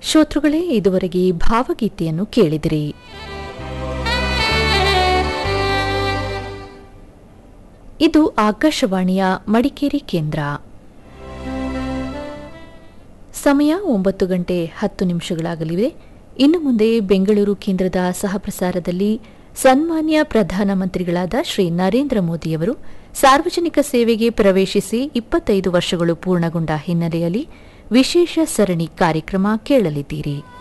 ಶ್ರೋತೃಗಳೇ ಇದುವರೆಗೆ ಭಾವಗೀತೆಯನ್ನು ಕೇಳಿದಿರಿ ಇದು ಆಕಾಶವಾಣಿಯ ಮಡಿಕೇರಿ ಕೇಂದ್ರ ಸಮಯ ಒಂಬತ್ತು ಗಂಟೆ ಹತ್ತು ನಿಮಿಷಗಳಾಗಲಿವೆ ಇನ್ನು ಮುಂದೆ ಬೆಂಗಳೂರು ಕೇಂದ್ರದ ಸಹಪ್ರಸಾರದಲ್ಲಿ ಸನ್ಮಾನ್ಯ ಪ್ರಧಾನಮಂತ್ರಿಗಳಾದ ಶ್ರೀ ನರೇಂದ್ರ ಮೋದಿಯವರು ಸಾರ್ವಜನಿಕ ಸೇವೆಗೆ ಪ್ರವೇಶಿಸಿ ಇಪ್ಪತ್ತೈದು ವರ್ಷಗಳು ಪೂರ್ಣಗೊಂಡ ಹಿನ್ನೆಲೆಯಲ್ಲಿ ವಿಶೇಷ ಸರಣಿ ಕಾರ್ಯಕ್ರಮ ಕೇಳಲಿದ್ದೀರಿ